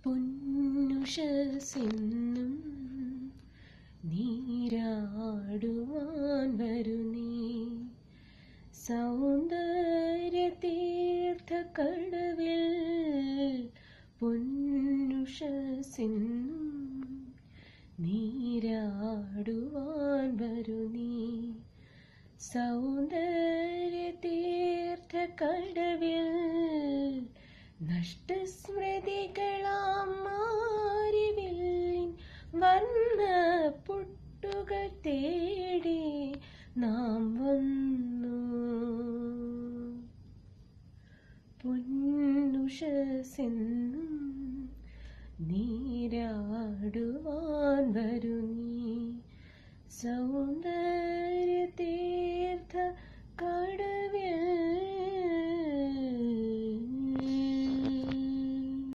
പൊന്നുഷസിന്നും നീരാടുവാൻ വരു നീ സൗന്ദര്യ തീർത്ഥക്കടവിൽ പൊന്നുഷസിന്നും നീരാടുവാൻ വരു നീ സൗന്ദര്യ തീർത്ഥക്കടവിൽ നഷ്ടസ്മൃതികളാം മാരിവില്ലിൻ വർണ്ണ പൊട്ടുകൾ തേടി നാം വന്നു പൊന്നുഷസെന്നും നീരാടുവാൻ വരു നീ സൗന്ദര്യ തീർത്ഥ കട